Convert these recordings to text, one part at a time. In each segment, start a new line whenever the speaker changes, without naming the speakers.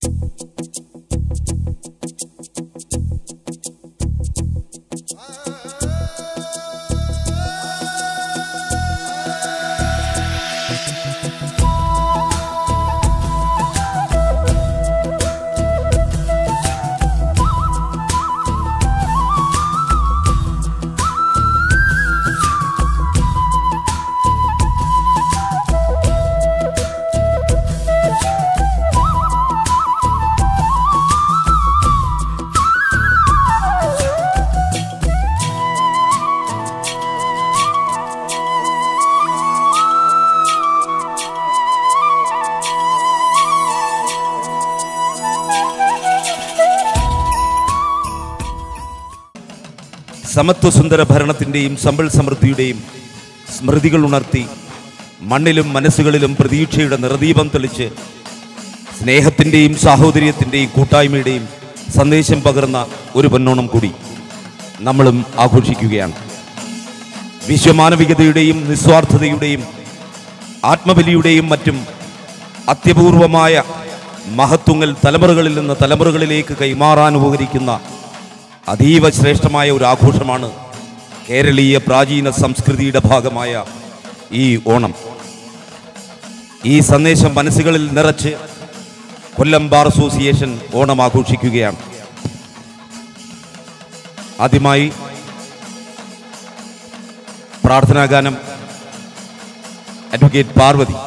സമത്വസുന്ദര ഭരണത്തിൻ്റെയും സമ്പൽ സമൃദ്ധിയുടെയും സ്മൃതികൾ ഉണർത്തി മണ്ണിലും മനസ്സുകളിലും പ്രതീക്ഷയുടെ നിറദീപം തെളിച്ച് സ്നേഹത്തിൻ്റെയും സാഹോദര്യത്തിൻ്റെയും കൂട്ടായ്മയുടെയും സന്ദേശം പകർന്ന ഒരു പൊന്നോണം കൂടി നമ്മളും ആഘോഷിക്കുകയാണ് വിശ്വമാനവികതയുടെയും നിസ്വാർത്ഥതയുടെയും ആത്മബലിയുടെയും മറ്റും അത്യപൂർവമായ മഹത്വങ്ങൾ തലമുറകളിൽ നിന്ന് തലമുറകളിലേക്ക് കൈമാറാൻ ഉപകരിക്കുന്ന അതീവ ശ്രേഷ്ഠമായ ഒരു ആഘോഷമാണ് കേരളീയ പ്രാചീന സംസ്കൃതിയുടെ ഭാഗമായ ഈ ഓണം ഈ സന്ദേശം മനസ്സുകളിൽ നിറച്ച് കൊല്ലം ബാർ അസോസിയേഷൻ ഓണം ആഘോഷിക്കുകയാണ് ആദ്യമായി പ്രാർത്ഥനാഗാനം അഡ്വക്കേറ്റ് പാർവതി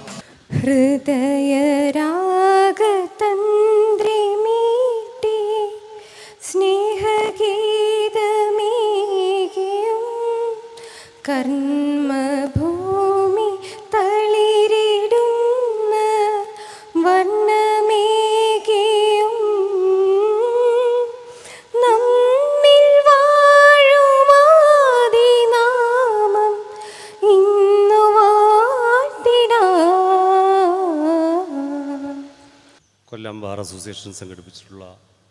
ഹൃദയരാഗതന്ത്രിമീട്ടി സ്നേഹഗീതമേകിയും കർമ്മഭൂമി തളിരിടുന്ന വർണ്ണമേകിയും നമ്മിൽ വാഴുമാതിനാമം ഇന്നു വാഴ്ത്തിടാം
കൊല്ലം ബാർ അസോസിയേഷൻ സംഘടിപ്പിച്ചിട്ടുള്ള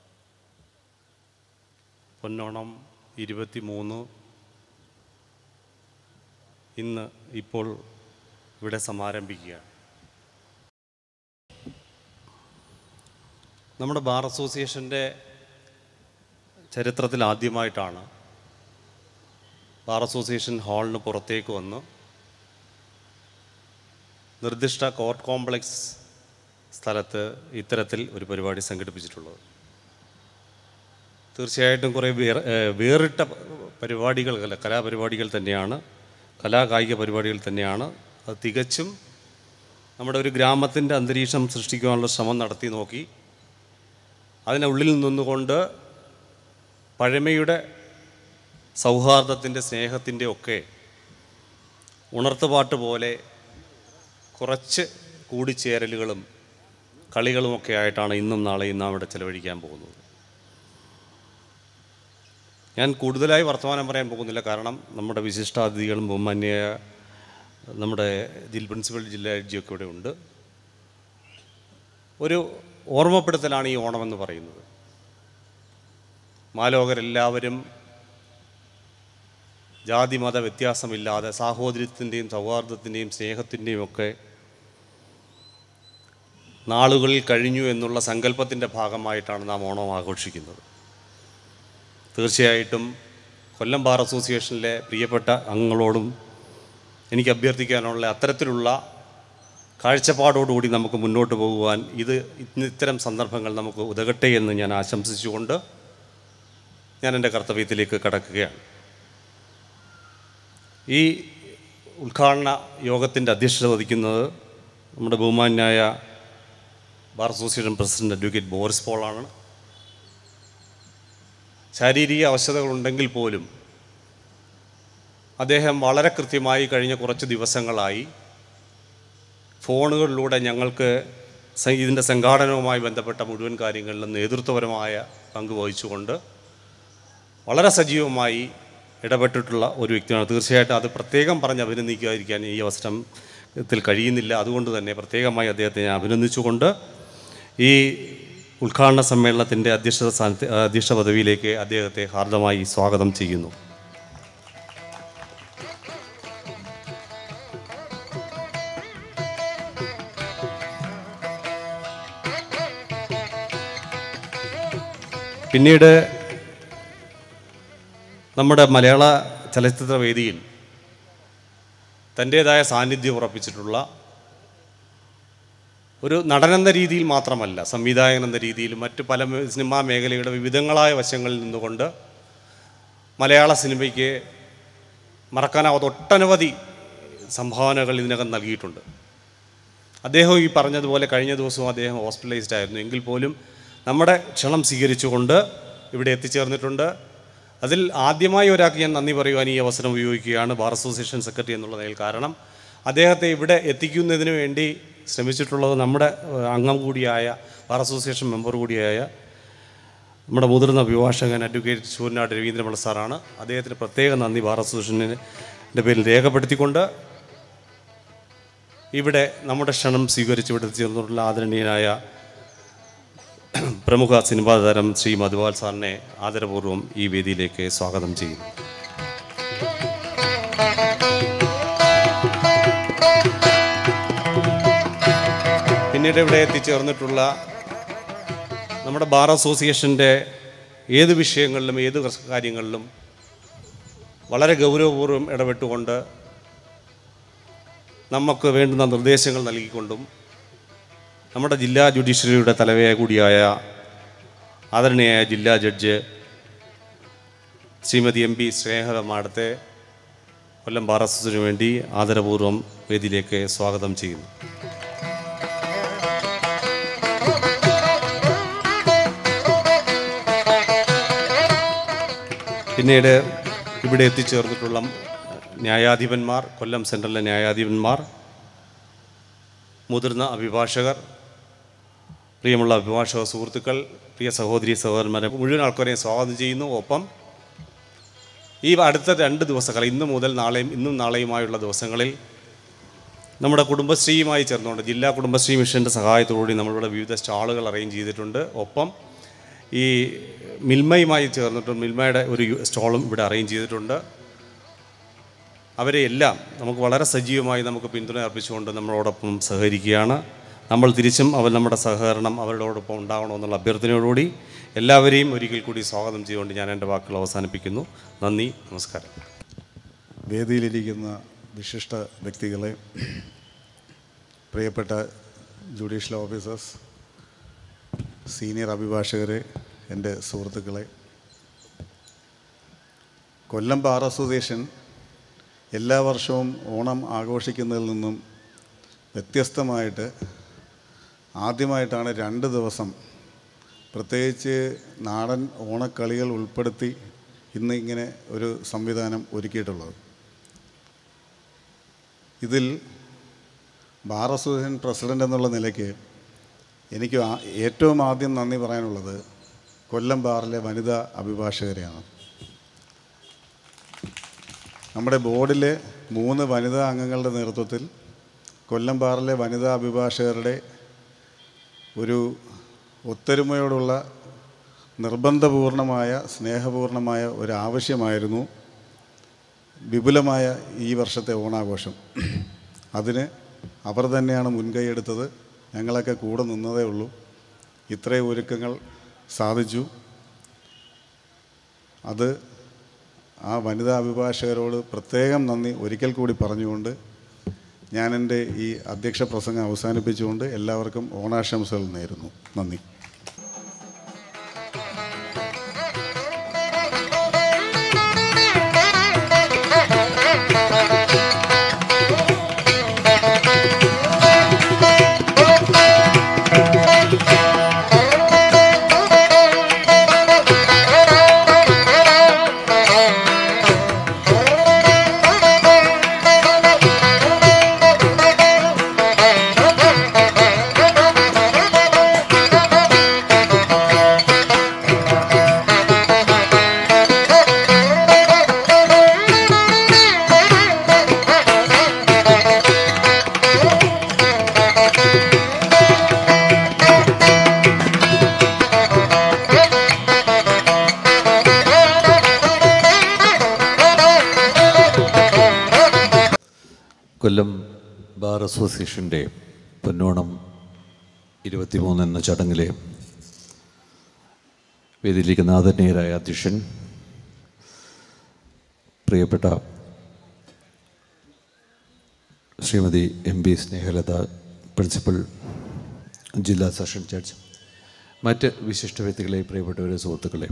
പൊന്നോണം ഇരുപത്തി മൂന്ന് ഇന്ന് ഇപ്പോൾ ഇവിടെ സമാരംഭിക്കുകയാണ് നമ്മുടെ ബാർ അസോസിയേഷൻ്റെ ചരിത്രത്തിൽ ആദ്യമായിട്ടാണ് ബാർ അസോസിയേഷൻ ഹാളിന് പുറത്തേക്ക് വന്ന് നിർദ്ദിഷ്ട കോർട്ട് കോംപ്ലക്സ് സ്ഥലത്ത് ഇത്തരത്തിൽ ഒരു പരിപാടി സംഘടിപ്പിച്ചിട്ടുള്ളത് തീർച്ചയായിട്ടും കുറേ വേർ ഏഹ് വേറിട്ട പരിപാടികൾ അല്ല കലാപരിപാടികൾ തന്നെയാണ് കലാകായിക പരിപാടികൾ തന്നെയാണ് അത് തികച്ചും നമ്മുടെ ഒരു ഗ്രാമത്തിൻ്റെ അന്തരീക്ഷം സൃഷ്ടിക്കുവാനുള്ള ശ്രമം നടത്തി നോക്കി അതിനുള്ളിൽ നിന്നുകൊണ്ട് പഴമയുടെ സൗഹാർദ്ദത്തിൻ്റെ സ്നേഹത്തിൻ്റെ ഒക്കെ ഉണർത്തുപാട്ട് പോലെ കുറച്ച് കൂടിച്ചേരലുകളും കളികളുമൊക്കെ ആയിട്ടാണ് ഇന്നും നാളെയും നാം ഇവിടെ ചെലവഴിക്കാൻ പോകുന്നത് ഞാൻ കൂടുതലായി വർത്തമാനം പറയാൻ പോകുന്നില്ല കാരണം നമ്മുടെ വിശിഷ്ടാതിഥികളും ബഹുമാന്യ നമ്മുടെ ജിൽ പ്രിൻസിപ്പൽ ജില്ലാ ജഡ്ജിയൊക്കെ ഇവിടെ ഉണ്ട് ഒരു ഓർമ്മപ്പെടുത്തലാണ് ഈ ഓണമെന്ന് പറയുന്നത് മാലോകരെല്ലാവരും ജാതി മത വ്യത്യാസമില്ലാതെ സാഹോദര്യത്തിൻ്റെയും സൗഹാർദ്ദത്തിൻ്റെയും സ്നേഹത്തിൻ്റെയും ഒക്കെ നാളുകളിൽ കഴിഞ്ഞു എന്നുള്ള സങ്കല്പത്തിൻ്റെ ഭാഗമായിട്ടാണ് നാം ഓണം ആഘോഷിക്കുന്നത് തീർച്ചയായിട്ടും കൊല്ലം ബാർ അസോസിയേഷനിലെ പ്രിയപ്പെട്ട അംഗങ്ങളോടും എനിക്ക് അഭ്യർത്ഥിക്കാനുള്ള അത്തരത്തിലുള്ള കാഴ്ചപ്പാടോടുകൂടി നമുക്ക് മുന്നോട്ട് പോകുവാൻ ഇത് ഇന്ന് ഇത്തരം സന്ദർഭങ്ങൾ നമുക്ക് ഉതകട്ടെ എന്ന് ഞാൻ ആശംസിച്ചുകൊണ്ട് ഞാൻ എൻ്റെ കർത്തവ്യത്തിലേക്ക് കടക്കുകയാണ് ഈ ഉദ്ഘാടന യോഗത്തിൻ്റെ അധ്യക്ഷത വഹിക്കുന്നത് നമ്മുടെ ബഹുമാന്യായ bar association president advocate Boris പോളാണ് ശാരീരിക അവശതകളുണ്ടെങ്കിൽ പോലും അദ്ദേഹം വളരെ കൃത്യമായി കഴിഞ്ഞ കുറച്ച് ദിവസങ്ങളായി ഫോണുകളിലൂടെ ഞങ്ങൾക്ക് സ- ഇതിൻ്റെ സംഘാടനവുമായി ബന്ധപ്പെട്ട മുഴുവൻ കാര്യങ്ങളിലും നേതൃത്വപരമായ പങ്ക് വഹിച്ചുകൊണ്ട് വളരെ സജീവമായി ഇടപെട്ടിട്ടുള്ള ഒരു വ്യക്തിയാണ് തീർച്ചയായിട്ടും അത് പ്രത്യേകം പറഞ്ഞ് അഭിനന്ദിക്കാതിരിക്കാൻ ഈ അവസരത്തിൽ കഴിയുന്നില്ല അതുകൊണ്ട് തന്നെ പ്രത്യേകമായി അദ്ദേഹത്തെ ഞാൻ അഭിനന്ദിച്ചുകൊണ്ട് ഈ ഉദ്ഘാടന സമ്മേളനത്തിൻ്റെ അധ്യക്ഷത സ്ഥാനത്ത് അധ്യക്ഷ പദവിയിലേക്ക് അദ്ദേഹത്തെ ഹാർദമായി സ്വാഗതം ചെയ്യുന്നു പിന്നീട് നമ്മുടെ മലയാള ചലച്ചിത്ര വേദിയിൽ തൻ്റേതായ സാന്നിധ്യം ഉറപ്പിച്ചിട്ടുള്ള ഒരു നടനെന്ന രീതിയിൽ മാത്രമല്ല സംവിധായകൻ എന്ന രീതിയിൽ മറ്റ് പല മേ- സിനിമാ മേഖലയുടെ വിവിധങ്ങളായ വശങ്ങളിൽ നിന്നുകൊണ്ട് മലയാള സിനിമയ്ക്ക് മറക്കാനാവാത്ത ഒട്ടനവധി സംഭാവനകൾ ഇതിനകം നൽകിയിട്ടുണ്ട് അദ്ദേഹം ഈ പറഞ്ഞതുപോലെ കഴിഞ്ഞ ദിവസവും അദ്ദേഹം ഹോസ്പിറ്റലൈസ്ഡ് ആയിരുന്നു എങ്കിൽ പോലും നമ്മുടെ ക്ഷണം സ്വീകരിച്ചുകൊണ്ട് ഇവിടെ എത്തിച്ചേർന്നിട്ടുണ്ട് അതിൽ ആദ്യമായി ഒരാൾക്ക് ഞാൻ നന്ദി പറയുവാൻ ഈ അവസരം ഉപയോഗിക്കുകയാണ് ബാർ അസോസിയേഷൻ സെക്രട്ടറി എന്നുള്ള നിലയിൽ കാരണം അദ്ദേഹത്തെ ഇവിടെ എത്തിക്കുന്നതിന് വേണ്ടി ശ്രമിച്ചിട്ടുള്ളത് നമ്മുടെ ഏഹ്, അംഗം കൂടിയായ ബാർ അസോസിയേഷൻ മെമ്പർ കൂടിയായ നമ്മുടെ മുതിർന്ന അഭിഭാഷകൻ അഡ്വക്കേറ്റ് സൂര്യനാട് രവീന്ദ്രപിള്ള സാറാണ് അദ്ദേഹത്തിന് പ്രത്യേക നന്ദി ബാർ അസോസിയേഷൻ്റെ പേരിൽ രേഖപ്പെടുത്തിക്കൊണ്ട് ഇവിടെ നമ്മുടെ ക്ഷണം സ്വീകരിച്ച് ഇവിടെ ചേർന്നിട്ടുള്ള ആദരണീയനായ പ്രമുഖ സിനിമാ താരം ശ്രീ മധുപാൽ സാറിനെ ആദരപൂർവ്വം ഈ വേദിയിലേക്ക് സ്വാഗതം ചെയ്യുന്നു പിന്നീട് ഇവിടെ എത്തിച്ചേർന്നിട്ടുള്ള നമ്മുടെ ബാർ അസോസിയേഷൻ്റെ ഏത് വിഷയങ്ങളിലും ഏത് കാര്യങ്ങളിലും വളരെ ഗൗരവപൂർവ്വം ഇടപെട്ടുകൊണ്ട് നമുക്ക് വേണ്ടുന്ന നിർദ്ദേശങ്ങൾ നൽകിക്കൊണ്ടും നമ്മുടെ ജില്ലാ ജുഡീഷ്യറിയുടെ തലവയ കൂടിയായ ആദരണീയായ ജില്ലാ judge Shrimati M P Sneha മാഡത്തെ കൊല്ലം ബാർ അസോസിയേഷന് വേണ്ടി ആദരപൂർവ്വം വേദിയിലേക്ക് സ്വാഗതം ചെയ്യുന്നു പിന്നീട് ഇവിടെ എത്തിച്ചേർന്നിട്ടുള്ള ന്യായാധിപന്മാർ കൊല്ലം സെൻട്രലിലെ ന്യായാധിപന്മാർ മുതിർന്ന അഭിഭാഷകർ പ്രിയമുള്ള അഭിഭാഷക സുഹൃത്തുക്കൾ പ്രിയ സഹോദരി സഹോദരന്മാരെ മുഴുവൻ ആൾക്കാരെയും സ്വാഗതം ചെയ്യുന്നു ഒപ്പം ഈ അടുത്ത രണ്ട് ദിവസങ്ങൾ ഇന്ന് മുതൽ നാളെയും ഇന്നും നാളെയുമായുള്ള ദിവസങ്ങളിൽ നമ്മുടെ കുടുംബശ്രീയുമായി ചേർന്നുകൊണ്ട് ജില്ലാ കുടുംബശ്രീ മിഷൻ്റെ സഹായത്തോടുകൂടി നമ്മളിവിടെ വിവിധ സ്റ്റാളുകൾ അറേഞ്ച് ചെയ്തിട്ടുണ്ട് ഒപ്പം ഈ മിൽമയുമായി ചേർന്നിട്ട് മിൽമയുടെ ഒരു യു- സ്റ്റാളും ഇവിടെ അറേഞ്ച് ചെയ്തിട്ടുണ്ട് അവരെ എല്ലാം നമുക്ക് വളരെ സജീവമായി നമുക്ക് പിന്തുണ അർപ്പിച്ചുകൊണ്ട് നമ്മളോടൊപ്പം സഹകരിക്കുകയാണ് നമ്മൾ തിരിച്ചും അവർ നമ്മുടെ സഹകരണം അവരോടൊപ്പം ഉണ്ടാവണമെന്നുള്ള അഭ്യർത്ഥനയോടുകൂടി എല്ലാവരെയും ഒരിക്കൽ കൂടി സ്വാഗതം ചെയ്തുകൊണ്ട് ഞാൻ എൻ്റെ വാക്കുകൾ അവസാനിപ്പിക്കുന്നു നന്ദി നമസ്കാരം
വേദിയിലിരിക്കുന്ന വിശിഷ്ട വ്യക്തികളെ പ്രിയപ്പെട്ട ജുഡീഷ്യൽ ഓഫീസേഴ്സ് സീനിയർ അഭിഭാഷകരെ എൻ്റെ സുഹൃത്തുക്കളെ കൊല്ലം ബാർ അസോസിയേഷൻ എല്ലാ വർഷവും ഓണം ആഘോഷിക്കുന്നതിൽ നിന്നും വ്യത്യസ്തമായിട്ട് ആദ്യമായിട്ടാണ് രണ്ട് ദിവസം പ്രത്യേകിച്ച് നാടൻ ഓണക്കളികൾ ഉൾപ്പെടുത്തി ഇന്ന് ഇങ്ങനെ ഒരു സംവിധാനം ഒരുക്കിയിട്ടുള്ളത് ഇതിൽ ബാർ അസോസിയേഷൻ പ്രസിഡൻ്റ് എന്നുള്ള നിലയ്ക്ക് എനിക്ക് ആ- ഏറ്റവും ആദ്യം നന്ദി പറയാനുള്ളത് കൊല്ലം ബാറിലെ വനിതാ അഭിഭാഷകരെയാണ് നമ്മുടെ ബോർഡിലെ മൂന്ന് വനിതാ അംഗങ്ങളുടെ നേതൃത്വത്തിൽ കൊല്ലം ബാറിലെ വനിതാ അഭിഭാഷകരുടെ ഒരു ഒത്തൊരുമയോടുള്ള നിർബന്ധപൂർണമായ സ്നേഹപൂർണമായ ഒരു ആവശ്യമായിരുന്നു വിപുലമായ ഈ വർഷത്തെ ഓണാഘോഷം അതിന് അവർ തന്നെയാണ് മുൻകൈയെടുത്തത് ഞങ്ങളൊക്കെ കൂടെ നിന്നതേ ഉള്ളൂ ഇത്രയും ഒരുക്കങ്ങൾ സാധിച്ചു അത് ആ വനിതാ അഭിഭാഷകരോട് പ്രത്യേകം നന്ദി ഒരിക്കൽ കൂടി പറഞ്ഞുകൊണ്ട് ഞാൻ എൻ്റെ ഈ അധ്യക്ഷ പ്രസംഗം അവസാനിപ്പിച്ചുകൊണ്ട് എല്ലാവർക്കും ഓണാശംസകൾ നേരുന്നു നന്ദി
കൊല്ലം ബാർ അസോസിയേഷൻ്റെ പൊന്നോണം ഇരുപത്തിമൂന്ന് എന്ന ചടങ്ങിലെ വേദിയിലിരിക്കുന്ന ആദരണീയരായ അധ്യക്ഷൻ പ്രിയപ്പെട്ട Shrimati M P Snehalatha principal ജില്ലാ സെഷൻ ജഡ്ജ് മറ്റ് വിശിഷ്ട വ്യക്തികളെ പ്രിയപ്പെട്ടവരെ സുഹൃത്തുക്കളെ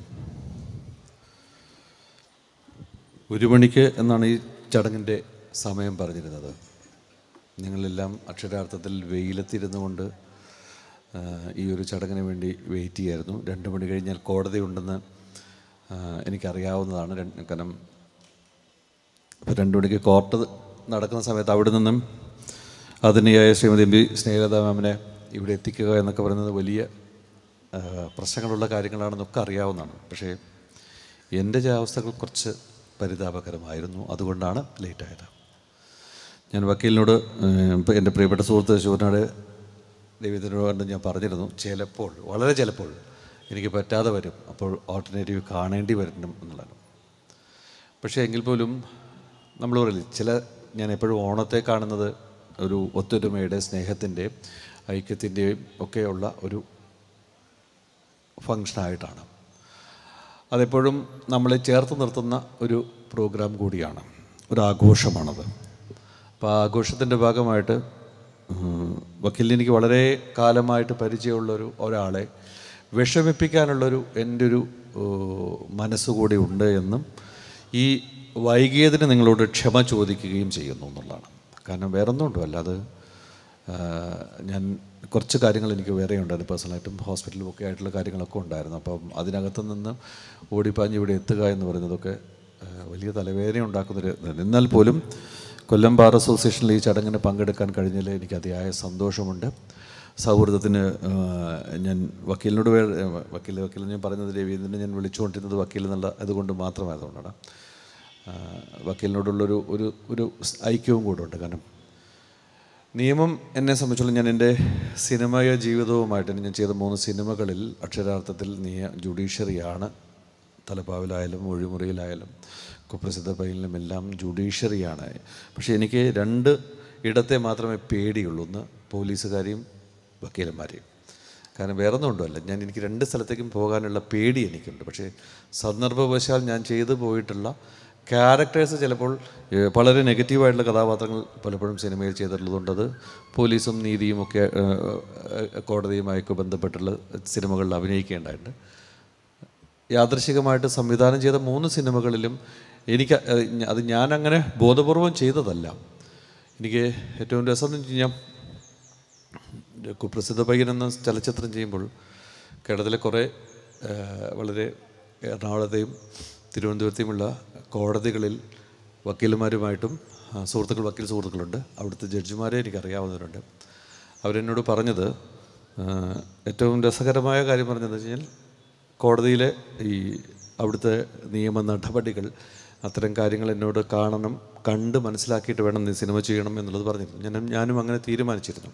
ഒരു മണിക്ക് എന്നാണ് ഈ ചടങ്ങിൻ്റെ സമയം പറഞ്ഞിരുന്നത് നിങ്ങളെല്ലാം അക്ഷരാർത്ഥത്തിൽ വെയിലത്തിരുന്നു കൊണ്ട് ആ, ഈ ഒരു ചടങ്ങിന് വേണ്ടി വെയിറ്റ് ചെയ്യായിരുന്നു രണ്ട് മണി കഴിഞ്ഞാൽ കോടതി ഉണ്ടെന്ന് ആ, എനിക്കറിയാവുന്നതാണ് രണ്ട് കാരണം ഇപ്പോൾ രണ്ട് മണിക്ക് കോർട്ട് നടക്കുന്ന സമയത്ത് അവിടെ നിന്നും അതിനെയായ ശ്രീമതി എം പി സ്നേഹലത മാമിനെ ഇവിടെ എത്തിക്കുക എന്നൊക്കെ പറയുന്നത് വലിയ ആ, പ്രശ്നങ്ങളുള്ള കാര്യങ്ങളാണെന്നൊക്കെ അറിയാവുന്നതാണ് പക്ഷേ എൻ്റെ ചില അവസ്ഥകൾ കുറച്ച് പരിതാപകരമായിരുന്നു അതുകൊണ്ടാണ് ലേറ്റായത് ഞാൻ വക്കീലിനോട് ഇപ്പോൾ എൻ്റെ പ്രിയപ്പെട്ട സുഹൃത്ത് ശിവനാട് ദേവീന്ദ്രനോട് ഞാൻ പറഞ്ഞിരുന്നു ചിലപ്പോൾ വളരെ ചിലപ്പോൾ എനിക്ക് പറ്റാതെ വരും അപ്പോൾ ഓൾട്ടർനേറ്റീവ് കാണേണ്ടി വരണം എന്നുള്ളതാണ് പക്ഷേ എങ്കിൽ പോലും നമ്മൾ പറയില്ല ചില ഞാൻ എപ്പോഴും ഓണത്തെ കാണുന്നത് ഒരു ഒത്തൊരുമയുടെ സ്നേഹത്തിൻ്റെ ഐക്യത്തിൻ്റെയും ഒക്കെയുള്ള ഒരു ഫങ്ഷനായിട്ടാണ് അതെപ്പോഴും നമ്മളെ ചേർത്ത് നിർത്തുന്ന ഒരു പ്രോഗ്രാം കൂടിയാണ് ഒരു ആഘോഷമാണത് അപ്പോൾ ആ ആഘോഷത്തിൻ്റെ ഭാഗമായിട്ട് ഉം, വക്കീലിന് എനിക്ക് വളരെ കാലമായിട്ട് പരിചയമുള്ളൊരു ഒരാളെ വിഷമിപ്പിക്കാനുള്ളൊരു എൻ്റെ ഒരു ഏഹ്, മനസ്സുകൂടി ഉണ്ട് എന്നും ഈ വൈകിയതിന് നിങ്ങളോട് ക്ഷമ ചോദിക്കുകയും ചെയ്യുന്നു എന്നുള്ളതാണ് കാരണം വേറൊന്നും ഉണ്ടോ അത് ഞാൻ കുറച്ച് കാര്യങ്ങൾ എനിക്ക് വേറെ ഉണ്ടായിരുന്നു പേഴ്സണലായിട്ടും ഹോസ്പിറ്റലിലും ഒക്കെ ആയിട്ടുള്ള കാര്യങ്ങളൊക്കെ ഉണ്ടായിരുന്നു അപ്പം അതിനകത്ത് നിന്ന് ഓടിപ്പാഞ്ഞ് ഇവിടെ എത്തുക എന്ന് പറയുന്നതൊക്കെ ആ, വലിയ തലവേദന ഉണ്ടാക്കുന്നൊരു ഇതാണ്. എന്നാൽ പോലും കൊല്ലം ബാർ അസോസിയേഷനിൽ ഈ ചടങ്ങിന് പങ്കെടുക്കാൻ കഴിഞ്ഞതിൽ എനിക്ക് അതിയായ സന്തോഷമുണ്ട് സൗഹൃദത്തിന് ആ, ഞാൻ വക്കീലിനോട് വേ വക്കീൽ വക്കീൽ ഞാൻ പറയുന്നത് രവീന്ദ്രനെ ഞാൻ വിളിച്ചുകൊണ്ടിരുന്നത് വക്കീൽ എന്നുള്ള അതുകൊണ്ട് മാത്രമായതുകൊണ്ടാണ് ആ, വക്കീലിനോടുള്ളൊരു ഒരു ഒരു ഐക്യവും കൂടെ ഉണ്ട് കാരണം നിയമം എന്നെ സംബന്ധിച്ചോളം ഞാൻ എൻ്റെ സിനിമയ ജീവിതവുമായിട്ട് ഞാൻ ചെയ്ത മൂന്ന് സിനിമകളിൽ അക്ഷരാർത്ഥത്തിൽ നിയ ജുഡീഷ്യറിയാണ് തലപ്പാവിലായാലും ഒഴിമുറിയിലായാലും കുപ്രസിദ്ധ പയ്യലിലും എല്ലാം ജുഡീഷ്യറിയാണ് പക്ഷേ എനിക്ക് രണ്ട് ഇടത്തെ മാത്രമേ പേടിയുള്ളൂ ഒന്ന് പോലീസുകാരെയും വക്കീലന്മാരെയും കാരണം വേറെ ഒന്നും ഉണ്ടല്ല ഞാൻ എനിക്ക് രണ്ട് സ്ഥലത്തേക്കും പോകാനുള്ള പേടി എനിക്കുണ്ട് പക്ഷേ സന്ദർഭവശാൽ ഞാൻ ചെയ്തു പോയിട്ടുള്ള ക്യാരക്ടേഴ്സ് ചിലപ്പോൾ ഏഹ്, വളരെ നെഗറ്റീവായിട്ടുള്ള കഥാപാത്രങ്ങൾ പലപ്പോഴും സിനിമയിൽ ചെയ്തിട്ടുള്ളതുകൊണ്ട് അത് പോലീസും നീതിയും ഒക്കെ ഏഹ്, ഏഹ്, കോടതിയുമായൊക്കെ ബന്ധപ്പെട്ടുള്ള സിനിമകളിൽ അഭിനയിക്കേണ്ടതായിട്ട് യാദൃശികമായിട്ട് സംവിധാനം ചെയ്ത മൂന്ന് സിനിമകളിലും എനിക്ക് ഏഹ്, ഞ- അത് ഞാൻ അങ്ങനെ ബോധപൂർവം ചെയ്തതല്ല എനിക്ക് ഏറ്റവും രസം എന്ന് വെച്ച് കഴിഞ്ഞാൽ കുപ്രസിദ്ധ പയ്യൻ എന്ന ചലച്ചിത്രം ചെയ്യുമ്പോൾ കേരളത്തിലെ കുറേ ആ, വളരെ എറണാകുളത്തെയും തിരുവനന്തപുരത്തെയുമുള്ള കോടതികളിൽ വക്കീലന്മാരുമായിട്ടും ആ, സുഹൃത്തുക്കൾ വക്കീൽ സുഹൃത്തുക്കളുണ്ട് അവിടുത്തെ ജഡ്ജിമാരെ എനിക്കറിയാവുന്നവരുണ്ട് അവരെന്നോട് പറഞ്ഞത് ആ, ഏറ്റവും രസകരമായ കാര്യം പറഞ്ഞതെന്ന് വെച്ച് കഴിഞ്ഞാൽ കോടതിയിലെ ഈ അവിടുത്തെ നിയമ നടപടികൾ അത്തരം കാര്യങ്ങൾ എന്നോട് കാണണം കണ്ട് മനസ്സിലാക്കിയിട്ട് വേണം നീ സിനിമ ചെയ്യണം എന്നുള്ളത് പറഞ്ഞിരുന്നു ഞാൻ ഞാനും അങ്ങനെ തീരുമാനിച്ചിരുന്നു